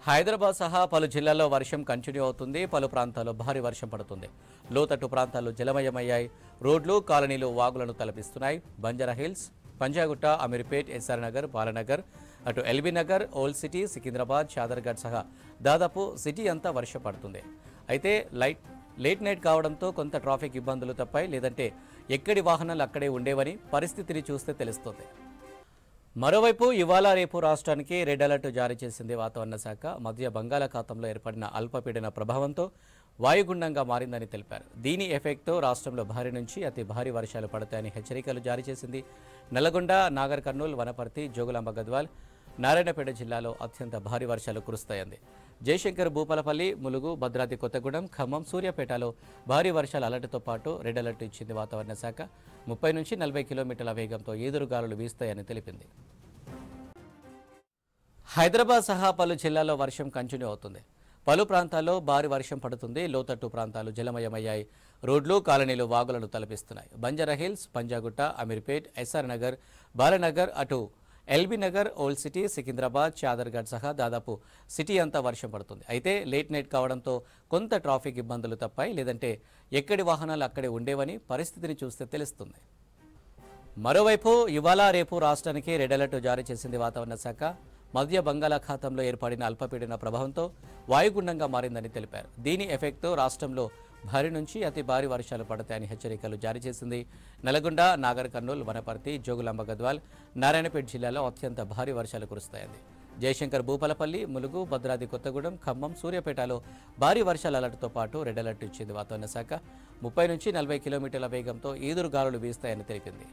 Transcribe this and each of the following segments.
హైదరాబాద్ సహా పలు జిల్లాల్లో వర్షం కంటిన్యూ అవుతుంది పలు ప్రాంతాల్లో భారీ వర్షం పడుతుంది లోతట్టు ప్రాంతాలు జలమయమయ్యాయి రోడ్లు కాలనీలు వాగులను తలపిస్తున్నాయి బంజారా హిల్స్ పంజాగుట్ట అమీర్పేట్ ఎస్ఆర్ నగర్ బాలనగర్ అటు LB Nagar old city Secunderabad Chaderghat సహా దాదాపు సిటీ అంతా వర్షం పడుతుంది అయితే లైట్ లేట్ నైట్ కావడంతో కొంత ట్రాఫిక్ ఇబ్బందులు తప్పాయి లేదంటే ఎక్కడి వాహనాలు అక్కడే ఉండేవని పరిస్థితిని చూస్తే తెలుస్తుంది మరోవైపు ఇవాళ రేపు రాష్ట్రానికి రెడ్ అలర్ట్ జారీ చేసింది వాతావరణ శాఖ మధ్య బంగాళాఖాతంలో ఏర్పడిన అల్పపీడన ప్రభావంతో వాయుగుండంగా మారిందని తెలిపారు దీని ఎఫెక్ట్తో రాష్ట్రంలో భారీ నుంచి అతి భారీ వర్షాలు పడతాయని హెచ్చరికలు జారీ చేసింది నల్లగొండ నాగర్ కర్నూలు వనపర్తి జోగులాంబ గద్వాల్ నారాయణపేట జిల్లాలో అత్యంత భారీ వర్షాలు కురుస్తాయంది జయశంకర్ భూపాలపల్లి ములుగు భద్రాద్రి కొత్తగూడెం ఖమ్మం సూర్యాపేటలో భారీ వర్షాల అలర్ట్తో పాటు రెడ్ అలర్ట్ ఇచ్చింది వాతావరణ శాఖ ముప్పై నుంచి నలభై కిలోమీటర్ల వేగంతో ఈదురుగాలులు వీస్తాయని తెలిపింది హైదరాబాద్ సహా పలు జిల్లాల్లో వర్షం కంటిన్యూ అవుతుంది పలు ప్రాంతాల్లో భారీ వర్షం పడుతుంది లోతట్టు ప్రాంతాలు జలమయమయ్యాయి రోడ్లు కాలనీలు వాగులను తలపిస్తున్నాయి బంజారా హిల్స్ పంజాగుట్ట అమీర్పేట్ ఎస్ఆర్ నగర్ బాలనగర్ అటు LB Nagar old city Secunderabad Chaderghat సహా దాదాపు సిటీ అంతా వర్షం పడుతుంది అయితే లేట్ నైట్ కావడంతో కొంత ట్రాఫిక్ ఇబ్బందులు తప్పాయి లేదంటే ఎక్కడి వాహనాలు అక్కడే ఉండేవని పరిస్థితిని చూస్తే తెలుస్తుంది మరోవైపు ఇవాళ రేపు రాష్ట్రానికి రెడ్ అలర్ట్ జారీ చేసింది వాతావరణ శాఖ మధ్య బంగాళాఖాతంలో ఏర్పడిన అల్పపీడన ప్రభావంతో వాయుగుండంగా మారిందని తెలిపారు దీని ఎఫెక్ట్తో రాష్ట్రంలో భారీ నుంచి అతి భారీ వర్షాలు పడతాయని హెచ్చరికలు జారీ చేసింది నల్గొండ నాగర్ కర్నూలు వనపర్తి జోగులాంబ గద్వాల్ నారాయణపేట జిల్లాలో అత్యంత భారీ వర్షాలు కురుస్తాయంది జయశంకర్ భూపాలపల్లి ములుగు భద్రాద్రి కొత్తగూడెం ఖమ్మం సూర్యాపేటలో భారీ వర్షాల అలర్ట్తో పాటు రెడ్ అలర్ట్ ఇచ్చింది వాతావరణ శాఖ ముప్పై నుంచి నలభై కిలోమీటర్ల వేగంతో ఈదురు గాలులు వీస్తాయని తెలిపింది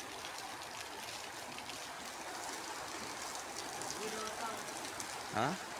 ఆ?